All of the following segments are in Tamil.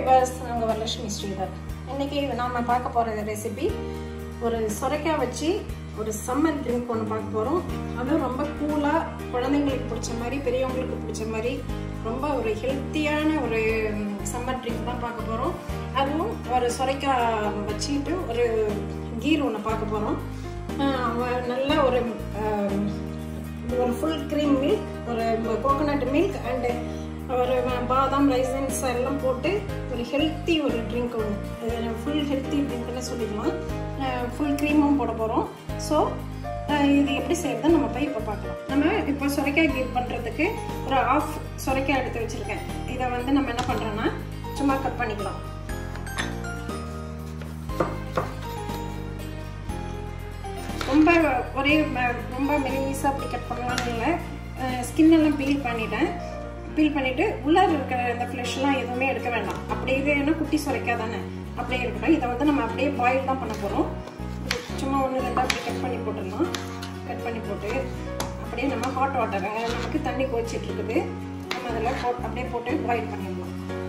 விவர்ஸ் நாங்கள் வரலட்சுமி ஸ்ரீதர் இன்னைக்கு நாம பார்க்க போகிற ரெசிபி ஒரு சுரைக்காய் வச்சு ஒரு சம்மர் ட்ரிங்க் ஒன்று பார்க்க போகிறோம் அதுவும் ரொம்ப கூலாக குழந்தைங்களுக்கு பிடிச்ச மாதிரி பெரியவங்களுக்கு பிடிச்ச மாதிரி ரொம்ப ஒரு ஹெல்த்தியான ஒரு சம்மர் ட்ரிங்க் தான் பார்க்க போகிறோம் அதுவும் ஒரு சுரைக்காய் வச்சுட்டு ஒரு கீர் ஒன்று பார்க்க போகிறோம் நல்ல ஒரு ஆஹ், ஒரு ஃபுல் க்ரீம் மில்க் ஒரு கோகோனட் மில்க் அண்டு ஒரு பாதாம் ரைசன்ஸ் எல்லாம் போட்டு ஒரு ஹெல்த்தி ஒரு ட்ரிங்க் ஒன்று ஃபுல் ஹெல்த்தி ட்ரிங்க்னு சொல்லிக்கலாம் ஃபுல் க்ரீமும் போட போகிறோம் ஸோ இது எப்படி செய்யறது நம்ம போய் இப்போ பார்க்கலாம் நம்ம இப்போ சுரைக்காய் கீர் பண்ணுறதுக்கு ஒரு ஆஃப் சுரைக்காய் எடுத்து வச்சுருக்கேன் இதை வந்து நம்ம என்ன பண்ணுறோன்னா சும்மா கட் பண்ணிக்கலாம் ரொம்ப ஒரே ம- ரொம்ப மெலிசாக அப்படி கட் பண்ணலாம்னு இல்லை ஸ்கின் எல்லாம் பீல் பண்ணிட்டேன் பீல் பண்ணிட்டு உள்ளார இருக்கிற இந்த ஃப்ளஷ்லாம் எதுவுமே எடுக்க வேண்டாம் அப்படியே இது என்ன குட்டி சுரைக்காய் தானே அப்படியே இருக்கட்டும் இதை வந்து நம்ம அப்படியே பாயில் தான் பண்ண போகிறோம் சும்மா ஒன்று ரெண்டாக அப்படி கட் பண்ணி போட்டுடலாம் கட் பண்ணி போட்டு அப்படியே நம்ம ஹாட் வாட்டர் நமக்கு தண்ணி கொதிச்சிட்டு இருக்குது நம்ம அதில் போட் அப்படியே போட்டு பாயில் பண்ணிடலாம்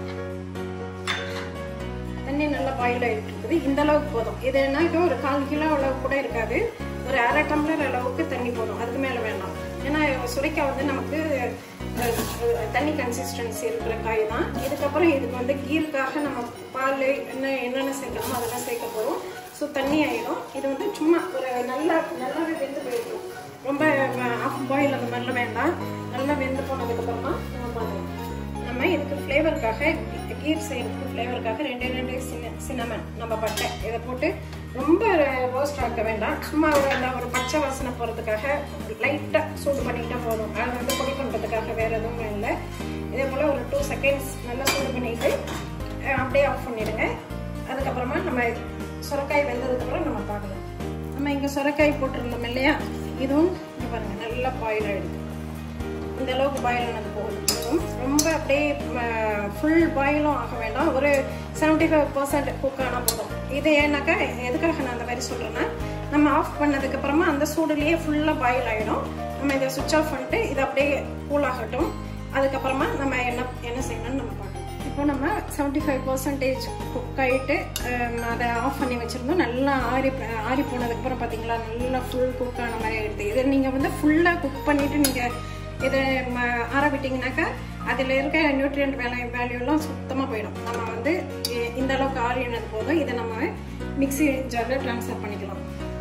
தண்ணி நல்லா பாயில் ஆகிட்டு இருக்குது இந்த அளவுக்கு போதும் இது என்ன ஒரு கால் கிலோ அளவு கூட இருக்காது ஒரு அரை டம்ளர் அளவுக்கு தண்ணி போதும் அதுக்கு மேலே வேண்டாம் ஏன்னா சுரைக்காய் வந்து நமக்கு அஹ், அஹ், தண்ணி கன்சிஸ்டன்சி இருக்கிற காய் தான் இதுக்கப்புறம் இதுக்கு வந்து கீருக்காக நம்ம பால் என்ன என்னென்ன சேர்க்கணுமோ அதெல்லாம் சேர்க்க போகிறோம் ஸோ தண்ணி ஆயிடும் இது வந்து சும்மா ஒரு நல்லா நல்லாவே வெந்து போயிடும் ரொம்ப ஆஃப் பாயில் அந்த மாதிரிலாம் வேண்டாம் நல்லா வெந்து போனதுக்கப்புறமா நம்ம பண்ணுவோம் நம்ம இதுக்கு ஃப்ளேவருக்காக கீர் செய்யறதுக்கு ஃப்ளேவருக்காக ரெண்டு ரெண்டு சின்ன சின்னமன் நம்ம பட்டை இதை போட்டு ரொம்ப ரோஸ்ட் ஆக்க வேண்டாம் சும்மா ஒரு இந்த ஒரு பச்சை வாசனை போகிறதுக்காக லைட்டாக சூடு பண்ணிக்கிட்டா போதும் அது வந்து பொடி பண்ணுறதுக்காக வேறு எதுவும் இல்லை இதே போல் ஒரு டூ செகண்ட்ஸ் நல்லா சூடு பண்ணிட்டு அஹ், அப்படியே ஆஃப் பண்ணிடுங்க அதுக்கப்புறமா நம்ம சுரக்காய் வெந்ததுக்கப்புறம் நம்ம பார்க்கலாம் நம்ம இங்கே சுரக்காய் போட்டிருந்தோம் இல்லையா இதுவும் இங்க பாருங்க நல்லா பாயில் ஆகிடுது இந்த அளவுக்கு பாயில் ஆனது போதும் ரொம்ப அப்படியே ஃபுல் பாயிலும் ஆக வேண்டாம் ஒரு செவன்டி ஃபைவ் பர்சன்ட் குக் ஆனால் போதும் இது ஏன்னாக்கா எதுக்காக நான் அந்த மாதிரி சொல்கிறேன்னா நம்ம ஆஃப் பண்ணதுக்கு அப்புறமா அந்த சூடுலேயே ஃபுல்லாக பாயில் ஆகிடும் நம்ம இதை சுவிட்ச் ஆஃப் பண்ணிட்டு இது அப்படியே கூல் ஆகட்டும் அதுக்கப்புறமா நம்ம என்ன என்ன செய்யணும்னு நம்ம பார்க்கலாம் இப்போ நம்ம செவன்டி ஃபைவ் பர்சன்டேஜ் குக் ஆகிட்டு அதை ஆஃப் பண்ணி வச்சுருந்தோம் நல்லா ஆறி ஆறி போனதுக்கப்புறம் பார்த்தீங்களா நல்லா ஃபுல் குக் ஆன மாதிரி ஆகிடுது இதை நீங்கள் வந்து ஃபுல்லாக குக் பண்ணிவிட்டு நீங்கள் இதை ம- ஆற விட்டிங்கனாக்கா அதில் இருக்க நியூட்ரியன்ட் வேலை வேல்யூலாம் சுத்தமாக போயிடும் நம்ம வந்து இ- இந்த அளவுக்கு ஆறினது போதும் இதை நம்ம மிக்ஸி ஜாரில் ட்ரான்ஸ்ஃபர் பண்ணிக்கலாம்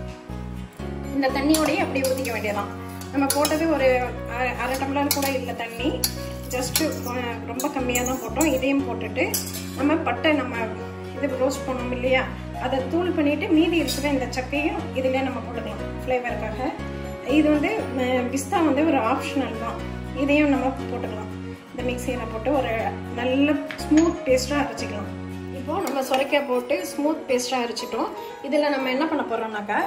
இந்த தண்ணியோடய அப்படியே ஊற்றிக்க வேண்டியதான் நம்ம போட்டது ஒரு அரை- அரை டம்ளர் கூட இல்லை தண்ணி ஜஸ்ட்டு ரொம்ப கம்மியாக தான் போட்டோம் இதையும் போட்டுட்டு நம்ம பட்டை நம்ம இது ரோஸ்ட் பண்ணோம் இல்லையா அதை தூள் பண்ணிட்டு மீதி இருக்கிற இந்த சக்கையும் இதிலே நம்ம போட்டுக்கலாம் ஃப்ளேவருக்காக இது வந்து ம- பிஸ்தா வந்து ஒரு ஆப்ஷனல் தான் இதையும் நம்ம போட்டுக்கலாம் இந்த மிக்சியில் போட்டு ஒரு நல்ல ஸ்மூத் பேஸ்ட்டாக அரைச்சிக்கலாம் இப்போ நம்ம சுரைக்காய் போட்டு ஸ்மூத் பேஸ்ட்டாக அரைச்சிட்டோம் இதில் நம்ம என்ன பண்ண போகிறோம்னாக்கா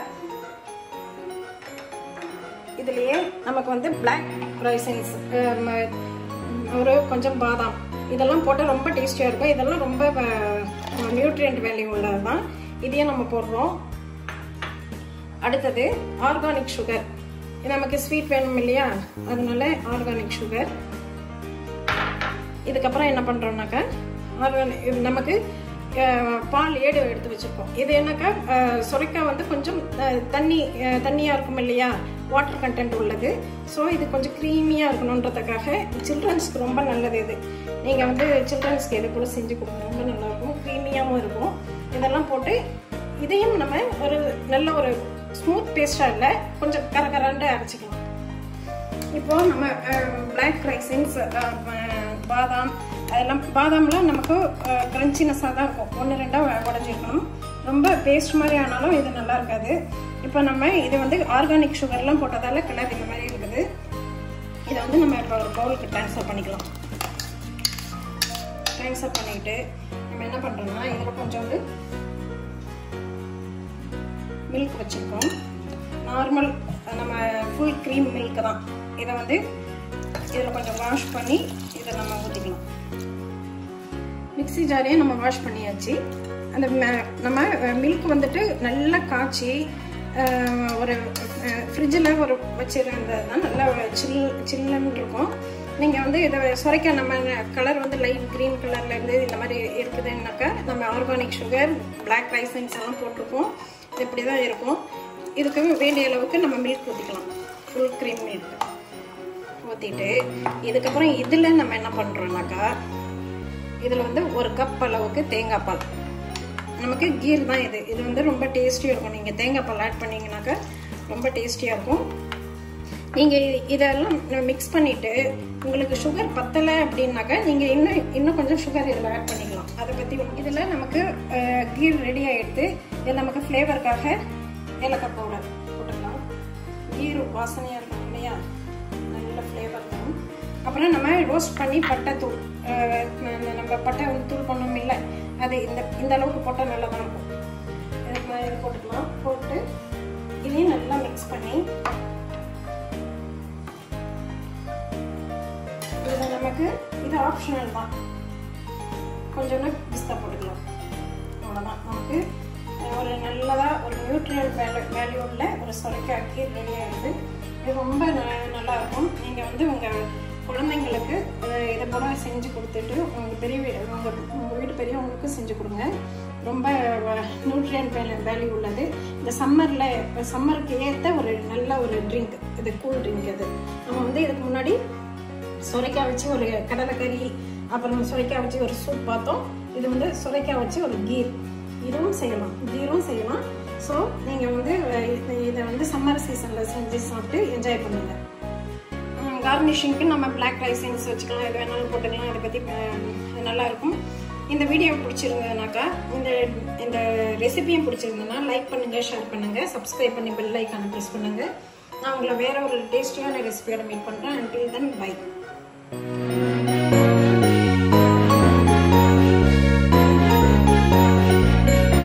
இதுலேயே நமக்கு வந்து பிளாக் ரைசன்ஸ் ஒரு கொஞ்சம் பாதாம் இதெல்லாம் போட்டால் ரொம்ப டேஸ்டியாக இருக்கும் இதெல்லாம் ரொம்ப நியூட்ரியன்ட் வேல்யூ உள்ளது தான் இதையும் நம்ம போடுறோம் அடுத்தது ஆர்கானிக் சுகர் நமக்கு ஸ்வீட் வேணும் இல்லையா அதனால ஆர்கானிக் சுகர் இதுக்கப்புறம் என்ன பண்ணுறோம்னாக்கா ஆர்கானிக் நமக்கு அஹ், பால் ஏடு எடுத்து வச்சுருக்கோம் இது என்னக்கா அஹ், சுரைக்காய் வந்து கொஞ்சம் அஹ், தண்ணி அஹ், தண்ணியாக இருக்கும் இல்லையா வாட்டர் கண்டென்ட் உள்ளது ஸோ இது கொஞ்சம் க்ரீமியாக இருக்கணுன்றதுக்காக சில்ட்ரன்ஸ்க்கு ரொம்ப நல்லது இது நீங்கள் வந்து சில்ட்ரன்ஸ்க்கு இது கூட செஞ்சு கொடுங்க ரொம்ப நல்லாயிருக்கும் க்ரீமியாகவும் இருக்கும் இதெல்லாம் போட்டு இதையும் நம்ம ஒரு நல்ல ஒரு ஸ்மூத் பேஸ்டாக இல்லை கொஞ்சம் கரகரண்டு அரைச்சிக்கலாம் இப்போ நம்ம பிளாக் ரைசின்ஸ் பாதாம் அதெல்லாம் பாதாம்லாம் நமக்கு கிரன்ச்சினஸாக தான் இருக்கும் ஒன்று ரெண்டாக உடஞ்சிருக்கணும் ரொம்ப பேஸ்ட் மாதிரி ஆனாலும் இது நல்லா இருக்காது இப்போ நம்ம இது வந்து ஆர்கானிக் சுகர்லாம் போட்டதால கலர் இந்த மாதிரி இருக்குது இதை வந்து நம்ம இப்போ ஒரு பவுலுக்கு ட்ரான்ஸ்ஃபர் பண்ணிக்கலாம் ட்ரான்ஸ்ஃபர் பண்ணிக்கிட்டு நம்ம என்ன பண்ணுறோம்னா இதில் கொஞ்சோண்டு மில்க் வச்சுருக்கோம் நார்மல் நம்ம ஃபுல் க்ரீம் மில்க் தான் இதை வந்து இதில் கொஞ்சம் வாஷ் பண்ணி இதை நம்ம ஊற்றிக்கலாம் மிக்ஸி ஜாரையும் நம்ம வாஷ் பண்ணியாச்சு அந்த ம- நம்ம மில்க் வந்துட்டு நல்லா காய்ச்சி அஹ், ஒரு ஃப்ரிட்ஜில் ஒரு வச்சிருந்தது தான் நல்லா சில் சில்லுன்னு இருக்கும் நீங்கள் வந்து இதை சுரைக்காய் நம்ம கலர் வந்து லைட் க்ரீன் கலரில் இருந்து இந்த மாதிரி இருக்குதுன்னாக்கா நம்ம ஆர்கானிக் சுகர் பிளாக் ரைசன்ஸ் எல்லாம் போட்டிருப்போம் இது இப்படி தான் இருக்கும் இதுக்கு வேண்டிய அளவுக்கு நம்ம மில்க் ஊற்றிக்கலாம் ஃபுல் க்ரீம் மில்க் ஊற்றிட்டு இதுக்கப்புறம் இதில் நம்ம என்ன பண்ணுறோம்னாக்கா இதில் வந்து ஒரு கப் அளவுக்கு தேங்காய் பால் நமக்கு கீர் தான் இது இது வந்து ரொம்ப டேஸ்டியாக இருக்கும் நீங்கள் தேங்காய் பால் ஆட் பண்ணிங்கனாக்கா ரொம்ப டேஸ்டியாக இருக்கும் நீங்கள் இதெல்லாம் மிக்ஸ் பண்ணிவிட்டு உங்களுக்கு சுகர் பத்தலை அப்படின்னாக்கா நீங்கள் இன்னும் இன்னும் கொஞ்சம் சுகர் இதில் ஆட் பண்ணிக்கலாம் அதை பற்றி இதில் நமக்கு கீர் ரெடி ஆகிடுது இதில் நமக்கு ஃப்ளேவருக்காக ஏலக்காய் பவுடர் போட்டுக்கலாம் கீர் வாசனையாக இருக்கும் இல்லையா நல்ல ஃப்ளேவர் தரும் அப்புறம் நம்ம ரோஸ்ட் பண்ணி பட்டை தூள் நம்ம பட்டை வந்து தூள் பண்ணோம் இல்லை அது இந்த இந்த அளவுக்கு போட்டால் நல்லா தான் இருக்கும் இதுக்கு இது போட்டுக்கலாம் போட்டு இதையும் நல்லா மிக்ஸ் பண்ணி இதில் நமக்கு இது ஆப்ஷனல் தான் கொஞ்சோண்டு பிஸ்தா போட்டுக்கலாம் அவ்வளோதான் நமக்கு ஒரு நல்லதாக ஒரு நியூட்ரியல் வேல்யூ வேல்யூ உள்ள ஒரு சொரைக்காய் கீர் ரெடி ஆகிடுது இது ரொம்ப நல்லா இருக்கும் நீங்கள் வந்து உங்கள் குழந்தைங்களுக்கு இதை போல செஞ்சு கொடுத்துட்டு உங்கள் பெரிய உங்கள் உங்கள் வீட்டு பெரியவங்களுக்கும் செஞ்சு கொடுங்க ரொம்ப நியூட்ரியன் வேல்யூ உள்ளது இந்த சம்மரில் இப்போ சம்மருக்கு ஏற்ற ஒரு நல்ல ஒரு ட்ரிங்க் இது கூல் ட்ரிங்க் இது நம்ம வந்து இதுக்கு முன்னாடி சுரைக்காய் வச்சு ஒரு கடலைக்கறி அப்புறம் சுரைக்காய் வச்சு ஒரு சூப் பார்த்தோம் இது வந்து சுரைக்காய் வச்சு ஒரு கீர் இதுவும் செய்யலாம் கீரும் செய்யலாம் ஸோ நீங்கள் வந்து இதை வந்து சம்மர் சீசனில் செஞ்சு சாப்பிட்டு என்ஜாய் பண்ணுங்கள் கார்னிஷிங்க்கு நம்ம பிளாக் ரைசின்ஸ் வச்சுக்கலாம் எது வேணாலும் போட்டுக்கலாம் அதை பற்றி நல்லாயிருக்கும் இந்த வீடியோ பிடிச்சிருந்ததுனாக்கா இந்த இந்த ரெசிபியும் பிடிச்சிருந்ததுன்னா லைக் பண்ணுங்கள் ஷேர் பண்ணுங்கள் சப்ஸ்கிரைப் பண்ணி பெல் ஐக்கானை ப்ரெஸ் பண்ணுங்கள் நான் உங்களை வேற ஒரு டேஸ்டியான ரெசிபியோட மீட் பண்ணுறேன் அண்டில் தென் பை